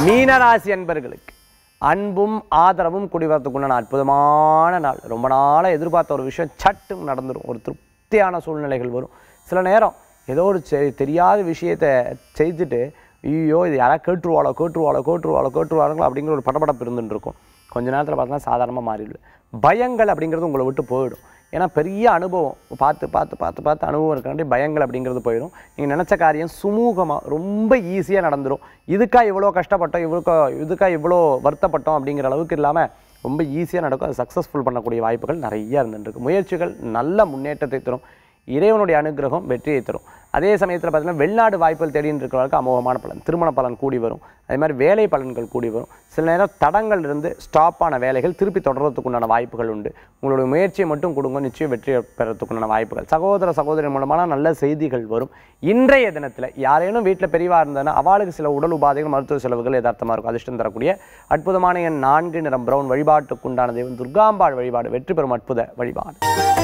மீனராசி அன்பர்களுக்கு அன்பும் ஆதரவும் குடிவரத்துக்குண்டான அற்புதமான நாள் ரொம்ப நாளாக எதிர்பார்த்த ஒரு விஷயம் சட்டும் நடந்துடும் ஒரு திருப்தியான சூழ்நிலைகள் வரும் சில நேரம் ஏதோ ஒரு செ- தெரியாத விஷயத்தை செய்துட்டு ஐயோ இது யாராவது கேட்டுருவாளோ கேட்டுருவாளோ கேட்டுருவாளோ கேட்டுருவாங்களோ அப்படிங்கிற ஒரு படபடப்பு இருந்துட்டு இருக்கும் கொஞ்ச நேரத்தில் பார்த்தா சாதாரணமாக மாறிடுது பயங்கள் அப்படிங்கிறது உங்களை விட்டு போயிடும் ஏன்னா பெரிய அனுபவம் பார்த்து பார்த்து பார்த்து பார்த்து அனுபவம் இருக்காண்டி பயங்கள் அப்படிங்கிறது போயிடும் நீங்கள் நினச்ச காரியம் சுமூகமாக ரொம்ப ஈஸியாக நடந்துடும் இதுக்கா இவ்வளோ கஷ்டப்பட்டோம் இவ்வளோ இதுக்கா இவ்வளோ வருத்தப்பட்டோம் அப்படிங்கிற அளவுக்கு இல்லாமல் ரொம்ப ஈஸியாக நடக்கும் அது சக்ஸஸ்ஃபுல் பண்ணக்கூடிய வாய்ப்புகள் நிறைய இருந்துருக்கு முயற்சிகள் நல்ல முன்னேற்றத்தை தரும் இறைவனுடைய அனுகிரகம் வெற்றியை தரும் அதே சமயத்தில் பார்த்தீங்கன்னா வெளிநாடு வாய்ப்புகள் தேடின்னு இருக்கிறவர்களுக்கு அமோகமான பலன் திருமண பலன் கூடி வரும் அதே மாதிரி வேலை பலன்கள் கூடி வரும் சில நேரம் தடங்கள் இருந்து ஸ்டாப்பான வேலைகள் திருப்பி தொடர்றதுக்கு உண்டான வாய்ப்புகள் உண்டு உங்களுடைய முயற்சியை மட்டும் கொடுங்க நிச்சயம் வெற்றி பெறத்துக்குண்டான வாய்ப்புகள் சகோதர சகோதரி மூலமான நல்ல செய்திகள் வரும் இன்றைய தினத்தில் யாரேனும் வீட்டில் பெரியவா இருந்ததுன்னா அவளுக்கு சில உடல் உபாதைகள் மருத்துவ செலவுகள் யதார்த்தமாக இருக்கும் அதிர்ஷ்டம் தரக்கூடிய அற்புதமான என் நான்கு நிறம் பிரவுன் வழிபாட்டுக்குண்டான தெய்வம் துர்காம்பாள் வழிபாடு வெற்றி பெறும் அற்புத வழிபாடு